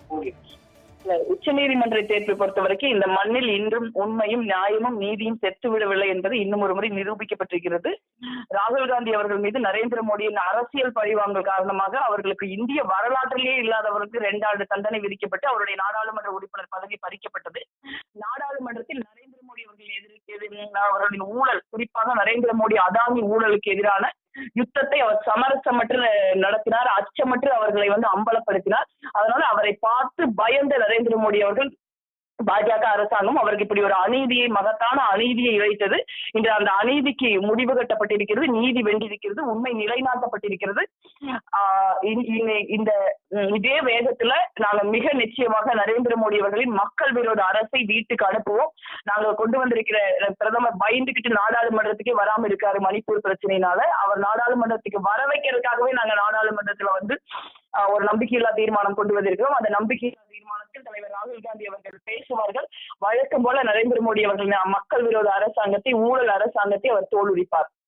உச்ச நீதிமன்ற தீர்ப்பை பொறுத்த வரைக்கும் இந்த மண்ணில் இன்றும் உண்மையும் நியாயமும் நீதியும் செத்து விடவில்லை என்பது இன்னும் ஒரு முறை நிரூபிக்கப்பட்டிருக்கிறது ராகுல் காந்தி அவர்கள் மீது நரேந்திர மோடியின் அரசியல் பழிவாங்கல் காரணமாக அவர்களுக்கு இந்திய வரலாற்றிலேயே இல்லாதவருக்கு ரெண்டு ஆண்டு தண்டனை விதிக்கப்பட்டு அவருடைய நாடாளுமன்ற உறுப்பினர் பதவி பறிக்கப்பட்டது நாடாளுமன்றத்தில் நரேந்திர மோடி அவர்கள் எதிர்க்கு அவர்களின் ஊழல் குறிப்பாக நரேந்திர மோடி அதானி ஊழலுக்கு எதிரான யுத்தத்தை அவர் சமரசமற்று நடத்தினார் அச்சமற்று அவர்களை வந்து அம்பலப்படுத்தினார் அதனால அவரை பார்த்து பயந்த நரேந்திர மோடி அவர்கள் பாஜக அரசாங்கம் அவருக்கு இப்படி ஒரு அநீதியை மகத்தான அநீதியை இழைத்தது இன்று அந்த அநீதிக்கு முடிவு கட்டப்பட்டிருக்கிறது நீதி வென்றிருக்கிறது உண்மை நிலைநாட்டப்பட்டிருக்கிறது ஆஹ் இ- இ- இந்த ம், இதே வேகத்துல நாங்க மிக நிச்சயமாக நரேந்திர மோடி அவர்களின் மக்கள் விரோத அரசை வீட்டுக்கு அனுப்புவோம் நாங்க கொண்டு வந்திருக்கிற பிரதமர் பயந்துகிட்டு நாடாளுமன்றத்துக்கே வராம இருக்காரு மணிப்பூர் பிரச்சனையினால அவர் நாடாளுமன்றத்துக்கு வர வைக்கிறதுக்காகவே நாங்க நாடாளுமன்றத்துல வந்து ஆஹ், ஒரு நம்பிக்கையில்லா தீர்மானம் கொண்டு வந்திருக்கிறோம் அந்த நம்பிக்கையில்லா தீர்மானத்தில் தலைவர் ராகுல் காந்தி அவர்கள் பேசுவார்கள் வழக்கம் போல நரேந்திர மோடி அவர்களின் மக்கள் விரோத அரசாங்கத்தை ஊழல் அரசாங்கத்தை அவர் தோலுரிப்பார்